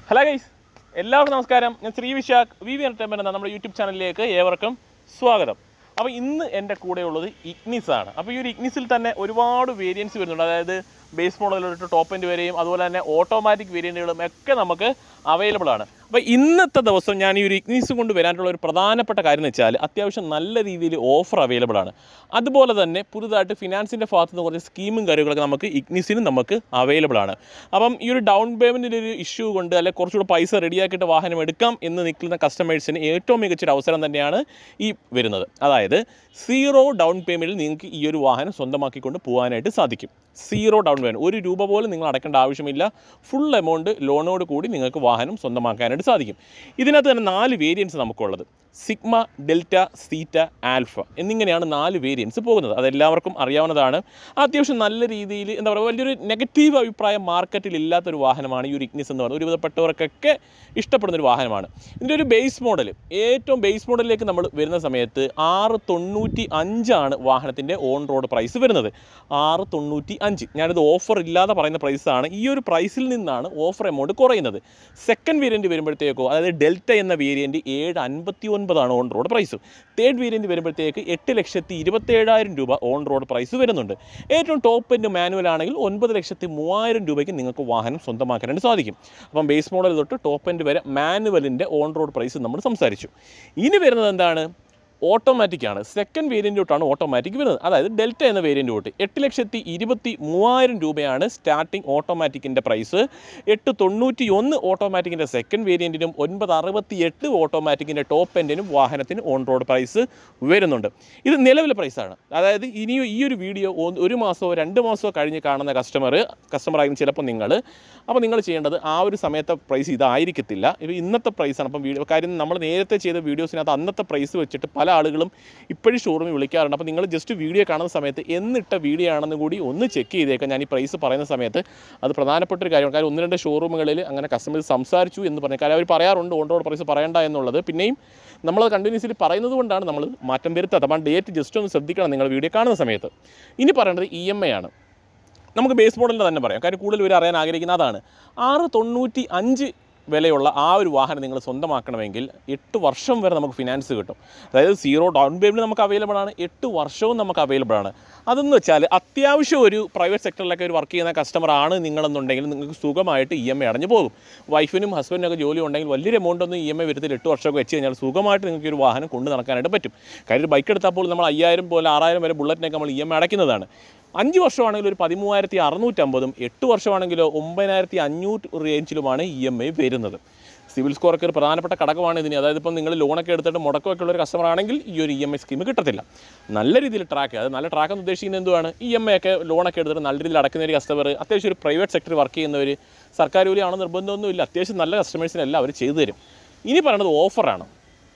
hello guys എല്ലാവർക്കും നമസ്കാരം ഞാൻ Sree Vishakh V V entertainment എന്ന നമ്മുടെ യൂട്യൂബ് ചാനലിലേക്ക് ഏവർക്കും സ്വാഗതം അപ്പോൾ ഇന്ന് എൻ്റെ കൂടെ ഉള്ളത് ഇഗ്നിസ് ആണ് അപ്പോൾ ഈ ഒരു ഇഗ്നിസിൽ തന്നെ ഒരുപാട് വേരിയൻസ് വരുന്നുണ്ട് അതായത് ബേസ് മോഡൽ തൊട്ട് ടോപ്പ് എൻഡ് വരെയും അതുപോലെ തന്നെ ഓട്ടോമാറ്റിക് വേരിയൻറ്റുകളും ഒക്കെ നമുക്ക് അവൈലബിൾ ആണ് അപ്പോൾ ഇന്നത്തെ ദിവസം ഞാൻ ഈ ഒരു ഇഗ്നിസ് കൊണ്ട് വരാനുള്ള ഒരു പ്രധാനപ്പെട്ട കാര്യം എന്ന് വെച്ചാൽ അത്യാവശ്യം നല്ല രീതിയിൽ ഓഫർ അവൈലബിൾ ആണ് അതുപോലെ തന്നെ പുതുതായിട്ട് ഫിനാൻസിൻ്റെ ഭാഗത്ത് നിന്ന് കുറച്ച് സ്കീമും കാര്യങ്ങളൊക്കെ നമുക്ക് ഇഗ്നിസിനും നമുക്ക് അവൈലബിൾ ആണ് അപ്പം ഈ ഒരു ഡൗൺ പേയ്മെൻറ്റിൻ്റെ ഒരു ഇഷ്യൂ കൊണ്ട് അല്ലെ കുറച്ചുകൂടെ പൈസ റെഡിയാക്കിയിട്ട് വാഹനം എടുക്കാം എന്ന് നിൽക്കുന്ന കസ്റ്റമേഴ്സിന് ഏറ്റവും മികച്ചൊരു അവസരം തന്നെയാണ് ഈ വരുന്നത് അതായത് സീറോ ഡൗൺ പേയ്മെൻറ്റിൽ നിങ്ങൾക്ക് ഈ ഒരു വാഹനം സ്വന്തമാക്കിക്കൊണ്ട് പോകാനായിട്ട് സാധിക്കും സീറോ ഡൗൺ പേയ്മെൻറ്റ് ഒരു രൂപ പോലും നിങ്ങൾ അടയ്ക്കേണ്ട ആവശ്യമില്ല ഫുൾ എമൗണ്ട് ലോണോട് കൂടി നിങ്ങൾക്ക് വാഹനം സ്വന്തമാക്കാനായിട്ട് സാധിക്കും ഇതിനകത്ത് തന്നെ നാല് വേരിയൻസ് നമുക്കുള്ളത് സിഗ്മ ഡെൽറ്റ സീറ്റ ആൽഫ എന്നിങ്ങനെയാണ് നാല് വേരിയൻസ് പോകുന്നത് അതെല്ലാവർക്കും അറിയാവുന്നതാണ് അത്യാവശ്യം നല്ല രീതിയിൽ എന്താ പറയുക വലിയൊരു നെഗറ്റീവ് അഭിപ്രായം മാർക്കറ്റിൽ ഇല്ലാത്തൊരു വാഹനമാണ് ഈ ഒരു ഇഗ്നിസ് എന്ന് പറയുന്നത് ഒരുവിധപ്പെട്ടവർക്കൊക്കെ ഇഷ്ടപ്പെടുന്ന ഒരു വാഹനമാണ് ഇതിൻ്റെ ഒരു ബേസ് മോഡൽ ഏറ്റവും ബേസ് മോഡലിലേക്ക് നമ്മൾ വരുന്ന സമയത്ത് ആറ് തൊണ്ണൂറ്റി അഞ്ചാണ് വാഹനത്തിൻ്റെ ഓൺ റോഡ് പ്രൈസ് വരുന്നത് ആറ് തൊണ്ണൂറ്റി അഞ്ച് ഞാനിത് ഓഫർ ഇല്ലാതെ പറയുന്ന പ്രൈസാണ് ഈ ഒരു പ്രൈസിൽ നിന്നാണ് ഓഫർ എമൗണ്ട് കുറയുന്നത് സെക്കൻഡ് വേരിയൻറ്റ് വരുമ്പോഴത്തേക്കോ അതായത് ഡെൽറ്റ എന്ന വേരിയൻറ്റ് ഏഴ് അൻപത്തി ഒൻപതാണ് on road price third variant വരുമ്പോഴത്തേക്ക് എട്ട് ലക്ഷത്തി ഇരുപത്തേഴായിരം രൂപ ഓൺ റോഡ് പ്രൈസ് വരുന്നുണ്ട് ഏറ്റവും ടോപ്പ് എൻഡ് മാനുവൽ ആണെങ്കിൽ ഒൻപത് ലക്ഷത്തി മൂവായിരം രൂപയ്ക്ക് നിങ്ങൾക്ക് വാഹനം സ്വന്തമാക്കാനായിട്ട് സാധിക്കും അപ്പം ബേസ് മോഡൽ തൊട്ട് ടോപ്പ് എൻഡ് വരെ മാനുവലിൻ്റെ ഓൺ റോഡ് പ്രൈസ് നമ്മൾ സംസാരിച്ചു ഇനി വരുന്നത് എന്താണ് ഓട്ടോമാറ്റിക് ആണ് സെക്കൻഡ് വേരിയൻ്റ് തൊട്ടാണ് ഓട്ടോമാറ്റിക് വരുന്നത് അതായത് ഡെൽറ്റ എന്ന വേരിയൻ്റ് തൊട്ട് എട്ട് ലക്ഷത്തി ഇരുപത്തി മൂവായിരം രൂപയാണ് സ്റ്റാർട്ടിംഗ് ഓട്ടോമാറ്റിക്കിൻ്റെ പ്രൈസ് എട്ട് തൊണ്ണൂറ്റി ഒന്ന് ഓട്ടോമാറ്റിക്കിൻ്റെ സെക്കൻഡ് വേരിയൻറ്റിനും ഒൻപത് അറുപത്തി എട്ട് ഓട്ടോമാറ്റിക്കിൻ്റെ ടോപ്പ് എൻഡിനും വാഹനത്തിന് ഓൺ റോഡ് പ്രൈസ് വരുന്നുണ്ട് ഇത് നിലവിലെ പ്രൈസാണ് അതായത് ഇനിയും ഈ ഒരു വീഡിയോ ഒന്ന് ഒരു മാസമോ രണ്ട് മാസമോ കഴിഞ്ഞ് കാണുന്ന കസ്റ്റമർ കസ്റ്റമർ ആയിരുന്നു ചിലപ്പോൾ നിങ്ങൾ അപ്പോൾ നിങ്ങൾ ചെയ്യേണ്ടത് ആ ഒരു സമയത്തെ പ്രൈസ് ഇതായിരിക്കത്തില്ല ഇത് ഇന്നത്തെ പ്രൈസാണ് അപ്പം വീഡിയോ കാര്യം നമ്മൾ നേരത്തെ ചെയ്ത വീഡിയോസിനകത്ത് അന്നത്തെ പ്രൈസ് വെച്ചിട്ട് പല ആളുകളും ഇപ്പോഴും ഷോറൂമിൽ വിളിക്കാറുണ്ട് അപ്പോൾ നിങ്ങൾ ജസ്റ്റ് വീഡിയോ കാണുന്ന സമയത്ത് എന്നിട്ട വീഡിയോ ആണെന്ന് കൂടി ഒന്ന് ചെക്ക് ചെയ്തേക്കാം ഞാൻ ഈ പ്രൈസ് പറയുന്ന സമയത്ത് അത് പ്രധാനപ്പെട്ട ഒരു കാര്യമാണ് കാര്യം ഒന്ന് രണ്ട് ഷോറൂമുകളിൽ അങ്ങനെ കസ്റ്റമേഴ്സ് സംസാരിച്ചു എന്ന് പറഞ്ഞു കാര്യം അവർ പറയാറുണ്ട് ഓൺ റോഡ് പ്രൈസ് പറയണ്ട എന്നുള്ളത് പിന്നെയും നമ്മളത് കണ്ടിന്യൂസ്ലി പറയുന്നത് കൊണ്ടാണ് നമ്മൾ മാറ്റം വരുത്താത്തത് അപ്പം ഡേറ്റ് ജസ്റ്റ് ഒന്ന് ശ്രദ്ധിക്കണം നിങ്ങൾ വീഡിയോ കാണുന്ന സമയത്ത് ഇനി പറയേണ്ടത് ഇ എം ഐ ആണ് നമുക്ക് ബേസ് മോഡലിൻ്റെ തന്നെ പറയാം കാര്യം കൂടുതൽ പേര് അറിയാൻ ആഗ്രഹിക്കുന്ന അതാണ് ആറ് തൊണ്ണൂറ്റി അഞ്ച് വിലയുള്ള ആ ഒരു വാഹനം നിങ്ങൾ സ്വന്തമാക്കണമെങ്കിൽ എട്ട് വർഷം വരെ നമുക്ക് ഫിനാൻസ് കിട്ടും അതായത് സീറോ ഡൗൺ പേയ്മെൻറ്റ് നമുക്ക് അവൈലബിൾ ആണ് എട്ട് വർഷവും നമുക്ക് അവൈലബിൾ ആണ് അതെന്ന് വെച്ചാൽ അത്യാവശ്യം ഒരു പ്രൈവറ്റ് സെക്ടറിലൊക്കെ ഒരു വർക്ക് ചെയ്യുന്ന കസ്റ്റമർ ആണ് നിങ്ങളെന്നുണ്ടെങ്കിൽ നിങ്ങൾക്ക് സുഖമായിട്ട് ഇ എം ഐ അടഞ്ഞു പോകും വൈഫിനും ഹസ്ബൻഡിനൊക്കെ ജോലി ഉണ്ടെങ്കിൽ വലിയൊരു എമൗണ്ട് ഒന്നും ഇ എം ഐ വരുത്തിൽ എട്ട് വർഷമൊക്കെ വെച്ച് കഴിഞ്ഞാൽ സുഖമായിട്ട് നിങ്ങൾക്ക് ഒരു വാഹനം കൊണ്ട് നടക്കാനായിട്ട് പറ്റും കാര്യം ഒരു ബൈക്ക് എടുത്തപ്പോൾ നമ്മൾ അയ്യായിരം പോലെ ആറായിരം വരെ ബുള്ളറ്റിനൊക്കെ നമ്മൾ ഇ എം ഐ അടയ്ക്കുന്നതാണ് അഞ്ച് വർഷമാണെങ്കിൽ ഒരു പതിമൂവായിരത്തി അറുന്നൂറ്റമ്പതും എട്ട് വർഷമാണെങ്കിലോ ഒമ്പതിനായിരത്തി അഞ്ഞൂറ് റേഞ്ചിലുമാണ് ഇ എം ഐ വരുന്നത് സിവിൽ സ്കോറൊക്കെ ഒരു പ്രധാനപ്പെട്ട ഘടകമാണ് ഇതിന് അതായത് ഇപ്പം നിങ്ങൾ ലോണൊക്കെ എടുത്തിട്ട് മുടക്കമൊക്കെ ഉള്ള ഒരു കസ്റ്റമർ ആണെങ്കിൽ ഈ ഒരു ഇ എം ഐ സ്കീം കിട്ടത്തില്ല നല്ല രീതിയിൽ ട്രാക്ക് അത് നല്ല ട്രാക്ക് എന്ന് ഉദ്ദേശിക്കുന്നത് എന്തുവാണ് ഇ എം ഐ ഒക്കെ ലോണൊക്കെ എടുത്തിട്ട് നല്ല രീതിയിൽ അടക്കുന്ന ഒരു കസ്റ്റമർ അത്യാവശ്യം ഒരു പ്രൈവറ്റ് സെക്ടറിൽ വർക്ക് ചെയ്യുന്നവർ സർക്കാർ ജോലിയാണോ നിർബന്ധമൊന്നുമില്ല അത്യാവശ്യം നല്ല കസ്റ്റമേഴ്സിനെല്ലാം അവർ ചെയ്തു തരും ഇനി പറയുന്നത് ഓഫറാണ്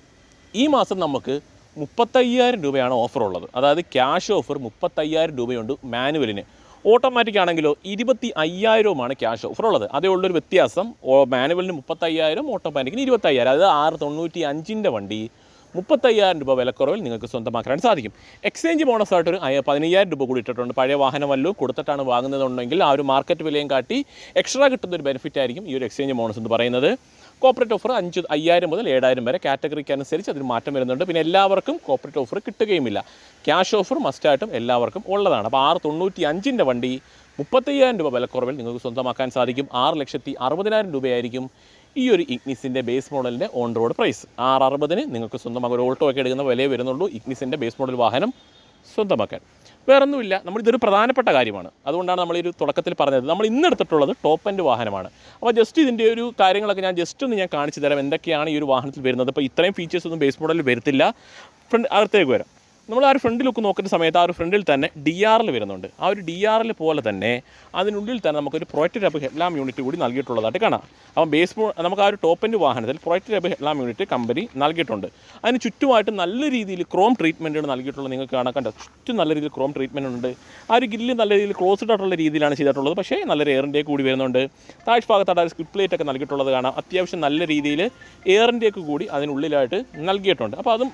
ഈ മാസം നമുക്ക് മുപ്പത്തയ്യായിരം രൂപയാണ് ഓഫർ ഉള്ളത് അതായത് ക്യാഷ് ഓഫർ മുപ്പത്തയ്യായിരം രൂപയുണ്ട് മാനുവലിന് ഓട്ടോമാറ്റിക് ആണെങ്കിലോ ഇരുപത്തി അയ്യായിരവുമാണ് ക്യാഷ് ഓഫർ ഉള്ളത് അതേ ഉള്ളൊരു വ്യത്യാസം ഓ- മാനുവലിന് മുപ്പത്തയ്യായിരം ഓട്ടോമാറ്റിക്കിന് ഇരുപത്തയ്യായിരം അതായത് ആറ് തൊണ്ണൂറ്റി അഞ്ചിൻ്റെ വണ്ടി മുപ്പത്തയ്യായിരം രൂപ വിലക്കുറവിൽ നിങ്ങൾക്ക് സ്വന്തമാക്കാൻ സാധിക്കും എക്സ്ചേഞ്ച് ബോണസായിട്ട് ഒരു അയ- പതിനയ്യായിരം രൂപ കൂടി ഇട്ടിട്ടുണ്ട് പഴയ വാഹനം വല്ലതും കൊടുത്തിട്ടാണ് വാങ്ങുന്നതുണ്ടെങ്കിൽ ആ ഒരു മാർക്കറ്റ് വിലയും കാട്ടി എക്സ്ട്രാ കിട്ടുന്ന ഒരു ബെനിഫിറ്റ് ആയിരിക്കും ഈ ഒരു എക്സ്ചേഞ്ച് ബോണസ് എന്ന് പറയുന്നത് കോപ്പറേറ്റ് ഓഫർ അഞ്ച് അയ്യായിരം മുതൽ ഏഴായിരം വരെ കാറ്റഗറിക്ക് അനുസരിച്ച് അതിന് മാറ്റം വരുന്നുണ്ട് പിന്നെ എല്ലാവർക്കും കോപ്പറേറ്റ് ഓഫർ കിട്ടുകയുമില്ല ക്യാഷ് ഓഫർ മസ്റ്റായിട്ടും എല്ലാവർക്കും ഉള്ളതാണ് അപ്പോൾ ആറ് തൊണ്ണൂറ്റി അഞ്ചിൻ്റെ വണ്ടി മുപ്പത്തയ്യായിരം രൂപ വിലക്കുറവിൽ നിങ്ങൾക്ക് സ്വന്തമാക്കാൻ സാധിക്കും ആറ് ലക്ഷത്തി അറുപതിനായിരം രൂപയായിരിക്കും ഈ ഒരു ഇഗ്നിസിൻ്റെ ബേസ് മോഡലിൻ്റെ ഓൺ റോഡ് പ്രൈസ് ആറ് അറുപതിന് നിങ്ങൾക്ക് സ്വന്തമാക്കാൻ ഒരു ഓൾട്ടോ ഒക്കെ എടുക്കുന്ന വിലയെ വരുന്നുള്ളൂ ഇഗ്നിസിൻ്റെ ബേസ് മോഡൽ വാഹനം സ്വന്തമാക്കാൻ വേറൊന്നുമില്ല നമ്മളിതൊരു പ്രധാനപ്പെട്ട കാര്യമാണ് അതുകൊണ്ടാണ് നമ്മൾ ഈ ഒരു തുടക്കത്തിൽ പറഞ്ഞത് നമ്മൾ ഇന്ന് എടുത്തിട്ടുള്ളത് ടോപ്പ് എൻഡ് വാഹനമാണ് അപ്പോൾ ജസ്റ്റ് ഇതിൻ്റെ ഒരു കാര്യങ്ങളൊക്കെ ഞാൻ ജസ്റ്റ് ഒന്ന് ഞാൻ കാണിച്ചു തരാം എന്തൊക്കെയാണ് ഈ ഒരു വാഹനത്തിൽ വരുന്നത് അപ്പോൾ ഇത്രയും ഫീച്ചേഴ്സ് ഒന്നും ബേസ് മോഡലിൽ വരത്തില്ല ഫ്രണ്ട് അകത്തേക്ക് വരാം നമ്മൾ ആ ഒരു ഫ്രണ്ട് ലുക്ക് നോക്കുന്ന സമയത്ത് ആ ഒരു ഫ്രണ്ടിൽ തന്നെ ഡി ആറിൽ വരുന്നുണ്ട് ആ ഒരു ഡി ആറിൽ പോലെ തന്നെ അതിനുള്ളിൽ തന്നെ നമുക്കൊരു പ്രൊജക്റ്റ് രബ് ഹെഡ്ലാം യൂണിറ്റ് കൂടി നൽകിയിട്ടുള്ളതായിട്ട് കാണാം അപ്പം ബേസ് മോ- നമുക്ക് ആ ഒരു ടോപ്പ് എൻഡ് വാഹനത്തിൽ projector headlamp unit company നൽകിയിട്ടുണ്ട് അതിന് ചുറ്റുമായിട്ട് നല്ല രീതിയിൽ ക്രോം ട്രീറ്റ്മെൻറ്റുകൾ നൽകിയിട്ടുള്ളത് നിങ്ങൾക്ക് കാണാൻ കണ്ട ചുറ്റും നല്ല രീതിയിൽ ക്രോം ട്രീറ്റ്മെൻറ്റ് ഉണ്ട് ആ ഒരു ഗില്ല് നല്ല രീതിയിൽ ക്ലോസ്ഡ് ആയിട്ടുള്ള രീതിയിലാണ് ചെയ്തിട്ടുള്ളത് പക്ഷേ നല്ലൊരു എയറിൻ്റെ കൂടി വരുന്നുണ്ട് താഴ് ഭാഗത്തായിട്ട് ആ ഒരു സ്ക്രിപ്റ്റ് പ്ലേറ്റ് ഒക്കെ നൽകിയിട്ടുള്ളത് കാണാം അത്യാവശ്യം നല്ല രീതിയിൽ എയറിൻ്റെ ഒക്കെ കൂടി അതിനുള്ളിലായിട്ട് നൽകിയിട്ടുണ്ട് അപ്പോൾ അതും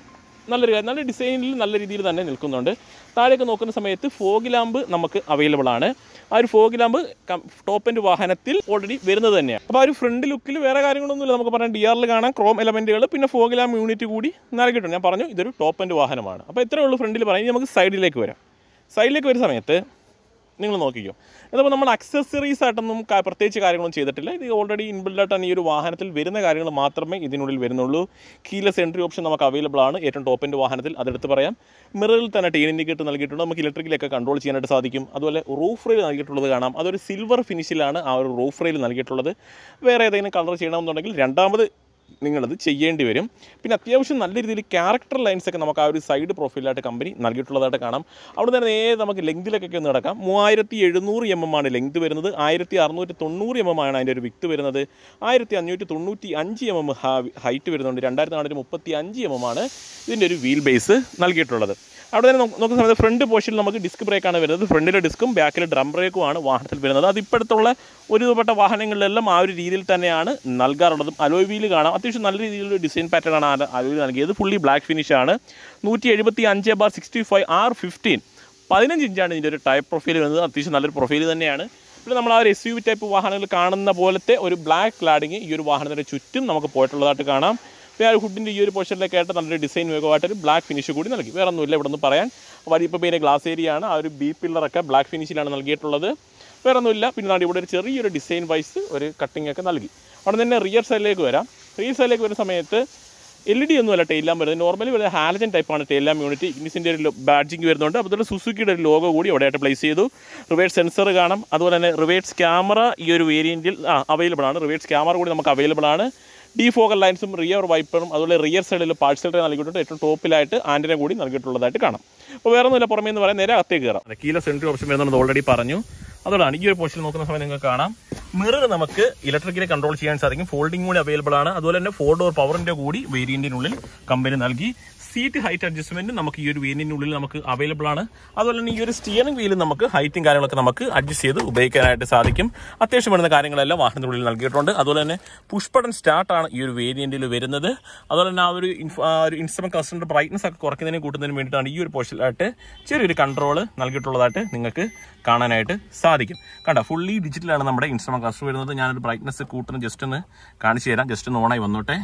നല്ലൊരു കാര്യം നല്ല ഡിസൈനിൽ നല്ല രീതിയിൽ തന്നെ നിൽക്കുന്നുണ്ട് താഴേക്ക് നോക്കുന്ന സമയത്ത് ഫോഗ് ലാമ്പ് നമുക്ക് അവൈലബിൾ ആണ് ആ ഒരു ഫോഗ് ലാമ്പ് ടോപ്പ് എൻഡ് വാഹനത്തിൽ ഓൾറെഡി വരുന്നത് തന്നെയാണ് അപ്പോൾ ആ ഒരു ഫ്രണ്ട് ലുക്കിൽ വേറെ കാര്യങ്ങളൊന്നുമില്ല നമുക്ക് പറയാം ഡി ആറിൽ കാണാം ക്രോം എലമെൻറ്റുകൾ പിന്നെ ഫോഗ് ലാമ്പ് യൂണിറ്റ് കൂടി നൽകിയിട്ടുണ്ട് ഞാൻ പറഞ്ഞു ഇതൊരു ടോപ്പ് എൻഡ് വാഹനമാണ് അപ്പോൾ ഇത്രയേ ഉള്ളൂ ഫ്രണ്ടിൽ പറയാം ഇനി നമുക്ക് സൈഡിലേക്ക് വരാം സൈഡിലേക്ക് വരുന്ന സമയത്ത് നിങ്ങൾ നോക്കിക്കോ അതപ്പോൾ നമ്മൾ അക്സസറീസ് ആയിട്ടൊന്നും കാ- പ്രത്യേകിച്ച് കാര്യങ്ങളൊന്നും ചെയ്തിട്ടില്ല ഇത് ഓൾറെഡി ഇൻബിൽഡ് ആയിട്ടാണ് ഈ ഒരു വാഹനത്തിൽ വരുന്ന കാര്യങ്ങൾ മാത്രമേ ഇതിനുള്ളിൽ വരുന്നുള്ളൂ കീലെസ് എൻട്രി ഓപ്ഷൻ നമുക്ക് അവൈലബിൾ ആണ് ഏറ്റവും ടോപ്പ് എൻ്റെ വാഹനത്തിൽ അതെടുത്ത് പറയാം മിററിൽ തന്നെ ടീൻ ഇൻഡിക്കേറ്റർ നൽകിയിട്ടുണ്ട് നമുക്ക് ഇലക്ട്രിക്കലൊക്കെ കൺട്രോൾ ചെയ്യാനായിട്ട് സാധിക്കും അതുപോലെ റൂഫ് റെയിൽ നൽകിയിട്ടുള്ളത് കാണാം അതൊരു സിൽവർ ഫിനിഷിലാണ് ആ ഒരു റൂഫ് റെയിൽ നൽകിയിട്ടുള്ളത് വേറെ ഏതെങ്കിലും കളർ ചെയ്യണമെന്നുണ്ടെങ്കിൽ രണ്ടാമത് നിങ്ങളത് ചെയ്യേണ്ടി വരും പിന്നെ അത്യാവശ്യം നല്ല രീതിയിൽ ക്യാരക്ടർ ലൈൻസ് ഒക്കെ നമുക്ക് ആ ഒരു സൈഡ് പ്രൊഫൈലായിട്ട് കമ്പനി നൽകിയിട്ടുള്ളതായിട്ട് കാണാം അവിടെ തന്നെ നേരെ നമുക്ക് ലെങ്തിലൊക്കെ ഒന്ന് നടക്കാം മൂവായിരത്തി എഴുന്നൂറ് എം എം ആണ് ലെങ്ത് വരുന്നത് ആയിരത്തി അറുന്നൂറ്റി തൊണ്ണൂറ് എം എം ആണ് അതിൻ്റെ ഒരു വിക്ത് വരുന്നത് ആയിരത്തി അഞ്ഞൂറ്റി തൊണ്ണൂറ്റി അഞ്ച് എം എം ഹൈറ്റ് വരുന്നുണ്ട് രണ്ടായിരത്തി നാനൂറ്റി മുപ്പത്തി അഞ്ച് എം എം ആണ് ഇതിൻ്റെ ഒരു വീൽ ബേസ് നൽകിയിട്ടുള്ളത് അവിടെ തന്നെ നോക്ക് നോക്കുന്ന സമയത്ത് ഫ്രണ്ട് പോർഷനിൽ നമുക്ക് ഡിസ്ക് ബ്രേക്കാണ് വരുന്നത് ഫ്രണ്ടിലെ ഡിസ്കും ബാക്കിലെ ഡ്രം ബ്രേക്കും ആണ് വാഹനത്തിൽ വരുന്നത് അത് ഇപ്പോഴത്തുള്ള ഒരുപെട്ട വാഹനങ്ങളിലെല്ലാം ആ ഒരു രീതിയിൽ തന്നെയാണ് നൽകാറുള്ളതും അലോയ് വീല് കാണാം അത്യാവശ്യം നല്ല രീതിയിലുള്ള ഡിസൈൻ പാറ്റേൺ ആണ് ആ അലോയ് നൽകിയത് ഫുള്ളി ബ്ലാക്ക് ഫിനിഷ് ആണ് നൂറ്റി എഴുപത്തി അഞ്ച് by sixty five R fifteen പതിനഞ്ച് ഇഞ്ചാണ് ഇതിൻ്റെ ഒരു ടൈപ്പ് പ്രൊഫൈൽ വരുന്നത് അത്യാവശ്യം നല്ലൊരു പ്രൊഫൈൽ തന്നെയാണ് പിന്നെ നമ്മൾ ആ ഒരു എസ് യു വി ടൈപ്പ് വാഹനങ്ങൾ കാണുന്ന പോലത്തെ ഒരു ബ്ലാക്ക് ക്ലാഡിങ് ഈ ഒരു വാഹനത്തിൻ്റെ ചുറ്റും നമുക്ക് പോയിട്ടുള്ളതായിട്ട് കാണാം പിന്നെ ആ ഒരു ഹുഡിൻ്റെ ഈ ഒരു പോർഷനിലേക്ക് ആയിട്ട് നല്ലൊരു ഡിസൈൻ വേഗമായിട്ട് ഒരു ബ്ലാക്ക് ഫിനിഷ് കൂടി നൽകി വേറെ ഒന്നുമില്ല ഇവിടെ നിന്ന് പറയാൻ വലിയ പേര് ഗ്ലാസ് ഏരിയ ആണ് ആ ഒരു ബി പില്ലറൊക്കെ ബ്ലാക്ക് ഫിനിഷിലാണ് നൽകിയിട്ടുള്ളത് വേറെ ഒന്നുമില്ല പിന്നെ ദാണ്ട് ഇവിടെ ഒരു ചെറിയൊരു ഡിസൈൻ വൈസ് ഒരു കട്ടിംഗ് ഒക്കെ നൽകി അവിടെ തന്നെ റിയർ സൈഡിലേക്ക് വരാം റിയർ സൈഡിലേക്ക് വരുന്ന സമയത്ത് എൽ ഇ ഡി ഒന്നുമല്ല ടെയിൽ ലാമ്പ് വരുന്നത് നോർമലി വരുന്നത് ഹാലജൻ ടൈപ്പാണ് ടെയിൽ ലാമ്പ് യൂണിറ്റ് ഇഗ്നിസിൻ്റെ ഒരു ബാഡ്ജിങ് വരുന്നുണ്ട് അതുപോലെ സുസുക്കിയുടെ ഒരു ലോഗോ കൂടി അവിടെയായിട്ട് പ്ലേസ് ചെയ്തു റിവേഴ്സ് സെൻസർ കാണാം അതുപോലെ തന്നെ റിവേഴ്സ് ക്യാമറ ഈ ഒരു വേരിയൻറ്റിൽ ആ അവൈലബിൾ ആണ് റിവേഴ്സ് ക്യാമറ കൂടി നമുക്ക് അവൈലബിൾ ആണ് ഡി ഫോക്കൽ ലൈൻസും റിയർ വൈപ്പറും അതുപോലെ റിയർ സൈഡിൽ പാഴ്സൽ ട്രേ നൽകിയിട്ടുണ്ട് ഏറ്റവും ടോപ്പിലായിട്ട് ആൻറ്റിനെ കൂടി നൽകിയിട്ടുള്ളതായിട്ട് കാണാം അപ്പോൾ വേറെ ഒന്നുമില്ല പുറമേ എന്ന് പറയാൻ നേരെ അകത്തേക്ക് കയറാം കീല സെൻട്രി ഓപ്ഷൻ വരുന്നത് ഓൾറെഡി പറഞ്ഞു അതോടാണ് ഈ ഒരു പോർഷൻ നോക്കുന്ന സമയത്ത് നിങ്ങൾക്ക് കാണാം മിറർ നമുക്ക് ഇലക്ട്രിക്കലി കൺട്രോൾ ചെയ്യാൻ സാധിക്കും ഫോൾഡിംഗ് കൂടി അവൈലബിൾ ആണ് അതുപോലെ തന്നെ ഫോർ ഡോർ പവറിന്റെ കൂടി വേരിയന്റിനുള്ളിൽ കമ്പനി നൽകി സീറ്റ് ഹൈറ്റ് അഡ്ജസ്റ്റ്മെന്റ് നമുക്ക് ഈ ഒരു വേരിയന്റിനുള്ളിൽ നമുക്ക് അവൈലബിൾ ആണ് അതുപോലെ തന്നെ ഈ ഒരു സ്റ്റിയറിംഗ് വീലും നമുക്ക് ഹൈറ്റും കാര്യങ്ങളൊക്കെ നമുക്ക് അഡ്ജസ്റ്റ് ചെയ്ത് ഉപയോഗിക്കാനായിട്ട് സാധിക്കും അത്യാവശ്യം വരുന്ന കാര്യങ്ങളെല്ലാം വാഹനത്തിനുള്ളിൽ നൽകിയിട്ടുണ്ട് അതുപോലെ തന്നെ പുഷ് ബട്ടൺ സ്റ്റാർട്ട് ആണ് ഈ ഒരു വേരിയന്റിൽ വരുന്നത് അതുപോലെ തന്നെ ആ ഒരു ഇൻഫ- ആ ഒരു ഇൻസ്ട്രുമെന്റ് കസ്റ്ററിന്റെ ബ്രൈറ്റ്നസ് ഒക്കെ കുറയ്ക്കുന്നതിനും കൂട്ടുന്നതിനും വേണ്ടിയിട്ടാണ് ഈ ഒരു പോർഷനിലായിട്ട് ചെറിയൊരു കൺട്രോൾ നൽകിയിട്ടുള്ളതായിട്ട് നിങ്ങൾക്ക് കാണാനായിട്ട് സാധിക്കും കണ്ട ഫുള്ളി ഡിജിറ്റലാണ് നമ്മുടെ ഇൻസ്ട്രുമെന്റ് കസ്റ്റർ വരുന്നത് ഞാനൊരു ബ്രൈറ്റ്നസ് കൂട്ടുന്ന ജസ്റ്റ് ഒന്ന് കാണിച്ചു തരാം ജസ്റ്റ് ഒന്ന് ഓണായി വന്നോട്ടെ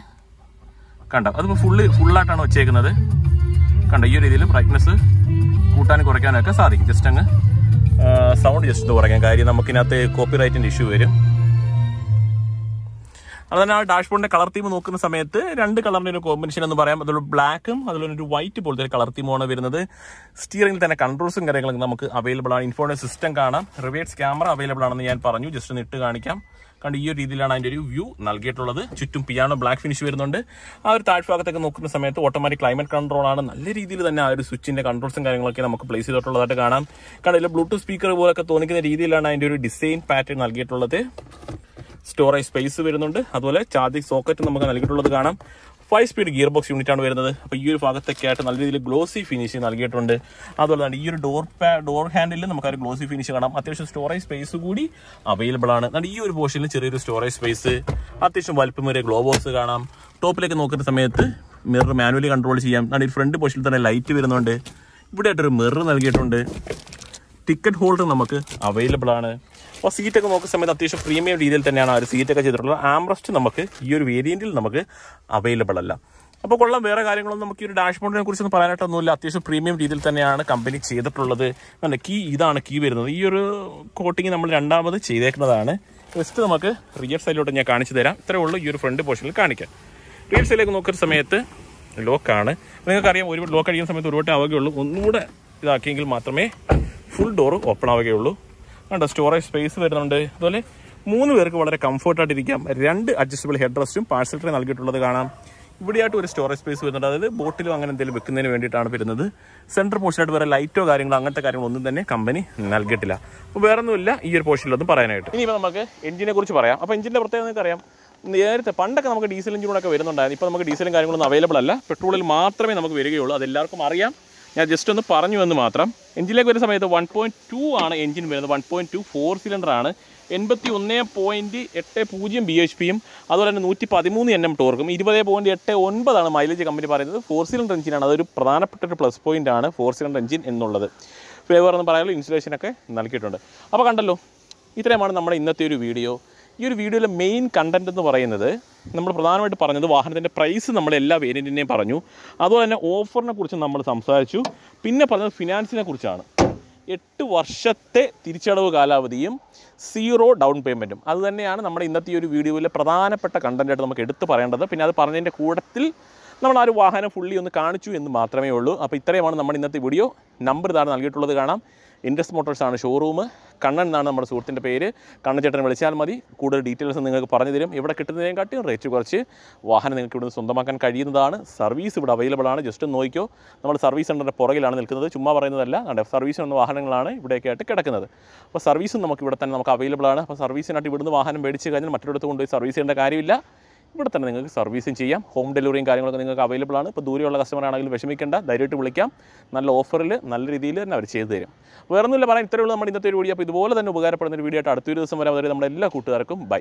കണ്ട അതിപ്പോൾ ഫുള്ള് ഫുള്ളായിട്ടാണ് വെച്ചേക്കുന്നത് കണ്ട ഈ ഒരു രീതിയിൽ ബ്രൈറ്റ്നസ് കൂട്ടാനും കുറയ്ക്കാനും ഒക്കെ സാധിക്കും ജസ്റ്റ് അങ്ങ് സൗണ്ട് ജസ്റ്റ് ഒന്ന് കുറയ്ക്കാം കാര്യം നമുക്കിനകത്ത് കോപ്പി റൈറ്റിന്റെ ഇഷ്യൂ വരും അതുപോലെ ആ ഡാഷ്ബോർഡിന്റെ കളർ തീം നോക്കുന്ന സമയത്ത് രണ്ട് കളറിന്റെ ഒരു കോമ്പിനേഷൻ എന്ന് പറയാം അതുപോലെ ബ്ലാക്കും അതുപോലെ ഒരു വൈറ്റ് പോലത്തെ ഒരു കളർ തീമാണ് വരുന്നത് സ്റ്റിയറിംഗിൽ തന്നെ കൺട്രോൾസും കാര്യങ്ങളും നമുക്ക് അവൈലബിൾ ആണ് ഇൻഫോർമേഷൻ സിസ്റ്റം കാണാം റിവേഴ്സ് ക്യാമറ അവൈലബിൾ ആണെന്ന് ഞാൻ പറഞ്ഞു ജസ്റ്റ് ഒന്ന് ഇട്ട് കാണിക്കാം കണ്ട് ഈ ഒരു രീതിയിലാണ് അതിന്റെ ഒരു വ്യൂ നൽകിയിട്ടുള്ളത് ചുറ്റും പിയാനോ ബ്ലാക്ക് ഫിനിഷ് വരുന്നുണ്ട് ആ ഒരു താഴ്ഭാഗത്തൊക്കെ നോക്കുന്ന സമയത്ത് ഓട്ടോമാറ്റിക് ക്ലൈമറ്റ് കൺട്രോൾ ആണ് നല്ല രീതിയിൽ തന്നെ ആ ഒരു സ്വിച്ചിന്റെ കൺട്രോൾസും കാര്യങ്ങളൊക്കെ നമുക്ക് പ്ലേസ് ചെയ്തിട്ടുള്ളതായിട്ട് കാണാം കാരണം ഇതിൽ ബ്ലൂടൂത്ത് സ്പീക്കർ പോലൊക്കെ തോന്നിക്കുന്ന രീതിയിലാണ് അതിന്റെ ഒരു ഡിസൈൻ പാറ്റേൺ നൽകിയിട്ടുള്ളത് സ്റ്റോറേജ് സ്പേസ് വരുന്നുണ്ട് അതുപോലെ ചാർജിങ് സോക്കറ്റ് നമുക്ക് നൽകിയിട്ടുള്ളത് കാണാം five speed gear box unit ആണ് വരുന്നത് അപ്പോൾ ഈ ഒരു ഭാഗത്തൊക്കെ ആയിട്ട് നല്ല രീതിയിൽ ഗ്ലോസി ഫിനിഷ് നൽകിയിട്ടുണ്ട് അതുപോലെ തന്നെ ഈ ഒരു ഡോർ ഡോർ ഹാൻഡിൽ നമുക്ക് ആ ഒരു ഗ്ലോസി ഫിനിഷ് കാണാം അത്യാവശ്യം സ്റ്റോറേജ് സ്പേസ് കൂടി അവൈലബിൾ ആണ് എന്നാൽ ഈ ഒരു പോർഷനിൽ ചെറിയൊരു സ്റ്റോറേജ് സ്പേസ് അത്യാവശ്യം വലിപ്പമേറിയ ഗ്ലോ ബോക്സ് കാണാം ടോപ്പിലേക്ക് നോക്കുന്ന സമയത്ത് മിറർ മാനുവലി കൺട്രോൾ ചെയ്യാം എന്നാൽ ഈ ഫ്രണ്ട് പോർഷനിൽ തന്നെ ലൈറ്റ് വരുന്നുണ്ട് ഇവിടെ ആയിട്ടൊരു മിറർ നൽകിയിട്ടുണ്ട് ടിക്കറ്റ് ഹോൾഡർ നമുക്ക് അവൈലബിൾ ആണ് അപ്പോൾ സീറ്റൊക്കെ നോക്കുന്ന സമയത്ത് അത്യാവശ്യം പ്രീമിയം രീതിയിൽ തന്നെയാണ് ആ ഒരു സീറ്റൊക്കെ ചെയ്തിട്ടുള്ളത് ആംറസ്റ്റ് നമുക്ക് ഈ ഒരു വേരിയന്റിൽ നമുക്ക് അവൈലബിൾ അല്ല അപ്പോൾ കൊള്ളാം വേറെ കാര്യങ്ങളൊന്നും നമുക്ക് ഈ ഒരു ഡാഷ്ബോർഡിനെ കുറിച്ചൊന്നും പറയാനായിട്ടൊന്നുമില്ല അത്യാവശ്യം പ്രീമിയം രീതിയിൽ തന്നെയാണ് കമ്പനി ചെയ്തിട്ടുള്ളത് അല്ല കീ ഇതാണ് കീ വരുന്നത് ഈ ഒരു കോട്ടിങ് നമ്മൾ രണ്ടാമത് ചെയ്തേക്കുന്നതാണ് ജസ്റ്റ് നമുക്ക് റിയർ സൈഡിലോട്ട് ഞാൻ കാണിച്ചു തരാം ഇത്രേ ഉള്ളൂ ഈ ഒരു ഫ്രണ്ട് പോർഷനിൽ കാണിക്കാം റിയർ സൈഡിലേക്ക് നോക്കുന്ന സമയത്ത് ലോക്കാണ് നിങ്ങൾക്കറിയാം ഒരു ലോക്ക് അടിക്കുന്ന സമയത്ത് ഒരു വട്ടം ആവുകയുള്ളൂ ഒന്നുകൂടെ ഇതാക്കിയെങ്കിൽ മാത്രമേ ഫുൾ ഡോർ ഓപ്പൺ ആവുകയുള്ളൂ കണ്ടോ സ്റ്റോറേജ് സ്പേസ് വരുന്നുണ്ട് അതുപോലെ മൂന്ന് പേർക്ക് വളരെ കംഫർട്ടായിട്ട് ഇരിക്കാം രണ്ട് അഡ്ജസ്റ്റബിൾ ഹെഡ് റെസ്റ്റും പാഴ്സൽ ട്രേ നൽകിയിട്ടുള്ളത് കാണാം ഇവിടെയായിട്ട് ഒരു സ്റ്റോറേജ് സ്പേസ് വരുന്നുണ്ട് അതായത് ബോട്ടിലും അങ്ങനെ എന്തെങ്കിലും വെക്കുന്നതിന് വേണ്ടിയിട്ടാണ് വരുന്നത് സെൻട്രൽ പോർഷനായിട്ട് വേറെ ലൈറ്റോ കാര്യങ്ങളോ അങ്ങനത്തെ കാര്യങ്ങളൊന്നും തന്നെ കമ്പനി നൽകിയിട്ടില്ല അപ്പോൾ വേറെ ഒന്നുമില്ല ഈ ഒരു പോർഷനിലൊന്നും പറയാനായിട്ട് ഇനിയിപ്പോൾ നമുക്ക് എഞ്ചിനെ കുറിച്ച് പറയാം അപ്പോൾ എഞ്ചിൻ്റെ പ്രത്യേകത നിങ്ങൾക്ക് അറിയാം നേരത്തെ പണ്ടൊക്കെ നമുക്ക് ഡീസൽ എഞ്ചിനോടൊക്കെ വരുന്നുണ്ടായിരുന്നു ഇപ്പോൾ നമുക്ക് ഡീസലും കാര്യങ്ങളൊന്നും അവൈലബിൾ അല്ല പെട്രോളിൽ മാത്രമേ നമുക്ക് വരികയുള്ളൂ അതെല്ലാവർക്കും അറിയാം ഞാൻ ജസ്റ്റ് ഒന്ന് പറഞ്ഞു എന്ന് മാത്രം എഞ്ചിനിലേക്ക് വരുന്ന സമയത്ത് വൺ പോയിന്റ് ടു ആണ് എഞ്ചിൻ വരുന്നത് one point two four cylinder ആണ് എൺപത്തി ഒന്ന് പോയിൻറ്റ് എട്ട് പൂജ്യം ബി എച്ച് പിയും അതുപോലെ തന്നെ നൂറ്റി പതിമൂന്ന് എൻ എം ടോർക്കും ഇരുപത് പോയിൻറ്റ് എട്ട് ഒൻപതാണ് മൈലേജ് കമ്പനി പറയുന്നത് ഫോർ സിലിണ്ടർ എഞ്ചിനാണ് അതൊരു പ്രധാനപ്പെട്ട ഒരു പ്ലസ് പോയിൻ്റ് ആണ് ഫോർ സിലിണ്ടർ എഞ്ചിൻ എന്നുള്ളത് ഫേവർ എന്ന് പറയാനുള്ള ഇൻസുലേഷനൊക്കെ നൽകിയിട്ടുണ്ട് അപ്പോൾ കണ്ടല്ലോ ഇത്രയുമാണ് നമ്മുടെ ഇന്നത്തെ ഒരു വീഡിയോ ഈ ഒരു വീഡിയോയിലെ മെയിൻ കണ്ടന്റ് എന്ന് പറയുന്നത് നമ്മൾ പ്രധാനമായിട്ട് പറഞ്ഞത് വാഹനത്തിൻ്റെ പ്രൈസ് നമ്മൾ എല്ലാ വേരിയൻറ്റിനെയും പറഞ്ഞു അതുപോലെ തന്നെ ഓഫറിനെ കുറിച്ച് നമ്മൾ സംസാരിച്ചു പിന്നെ പറഞ്ഞത് ഫിനാൻസിനെ കുറിച്ചാണ് എട്ട് വർഷത്തെ തിരിച്ചടവ് കാലാവധിയും സീറോ ഡൗൺ പേയ്മെൻറ്റും അത് തന്നെയാണ് നമ്മുടെ ഇന്നത്തെ ഈ ഒരു വീഡിയോയിലെ പ്രധാനപ്പെട്ട കണ്ടൻറ്റായിട്ട് നമുക്ക് എടുത്ത് പറയേണ്ടത് പിന്നെ അത് പറഞ്ഞതിൻ്റെ കൂട്ടത്തിൽ നമ്മൾ ആ ഒരു വാഹനം ഫുള്ളി ഒന്ന് കാണിച്ചു എന്ന് മാത്രമേ ഉള്ളൂ അപ്പോൾ ഇത്രയുമാണ് നമ്മുടെ ഇന്നത്തെ വീഡിയോ നമ്പർ ഇതാണ് നൽകിയിട്ടുള്ളത് കാണാം ഇൻഡസ് മോട്ടോഴ്സ് ആണ് ഷോറൂം കണ്ണൻ എന്നാണ് നമ്മുടെ സുഹൃത്തിൻ്റെ പേര് കണ്ണൻ ചേട്ടനെ വിളിച്ചാൽ മതി കൂടുതൽ ഡീറ്റെയിൽസ് നിങ്ങൾക്ക് പറഞ്ഞു തരും ഇവിടെ കിട്ടുന്നതിനെയും കാട്ടി റേറ്റ് കുറച്ച് വാഹനം നിങ്ങൾക്ക് ഇവിടുന്ന് സ്വന്തമാക്കാൻ കഴിയുന്നതാണ് സർവീസ് ഇവിടെ അവൈലബിൾ ആണ് ജസ്റ്റ് ഒന്ന് നോക്കിയോ നമ്മൾ സർവീസ് സെൻ്ററിൻ്റെ പുറകിലാണ് നിൽക്കുന്നത് ചുമ്മാ പറയുന്നതല്ല നമ്മുടെ സർവീസ് എന്ന വാഹനങ്ങളാണ് ഇവിടെയൊക്കെ ആയിട്ട് കിടക്കുന്നത് അപ്പോൾ സർവീസും നമുക്ക് ഇവിടെ തന്നെ നമുക്ക് അവൈലബിൾ ആണ് അപ്പോൾ സർവീസിനായിട്ട് ഇവിടുന്ന് വാഹനം മേടിച്ച് കഴിഞ്ഞാൽ മറ്റൊരിടത്ത് കൊണ്ടുപോയി സർവീസ് ചെയ്യേണ്ട കാര്യമില്ല ഇവിടെ തന്നെ നിങ്ങൾക്ക് സർവീസും ചെയ്യാം ഹോം ഡെലിവറിയും കാര്യങ്ങളൊക്കെ നിങ്ങൾക്ക് അവൈലബിൾ ആണ് ഇപ്പോൾ ദൂരെയുള്ള കസ്റ്റമർ ആണെങ്കിലും വിഷമിക്കേണ്ട ധൈര്യമായിട്ട് വിളിക്കാം നല്ല ഓഫറിൽ നല്ല രീതിയിൽ തന്നെ അവർ ചെയ്തു തരും വേറെ ഒന്നുമില്ല പറയാൻ ഇത്രയേ ഉള്ളൂ നമ്മുടെ ഇന്നത്തെ ഒരു വീഡിയോ അപ്പോൾ ഇതുപോലെ തന്നെ ഉപകാരപ്പെടുന്ന ഒരു വീഡിയോ ആയിട്ട് അടുത്തൊരു ദിവസം വരെ അതുവരെ നമ്മുടെ എല്ലാ കൂട്ടുകാർക്കും ബൈ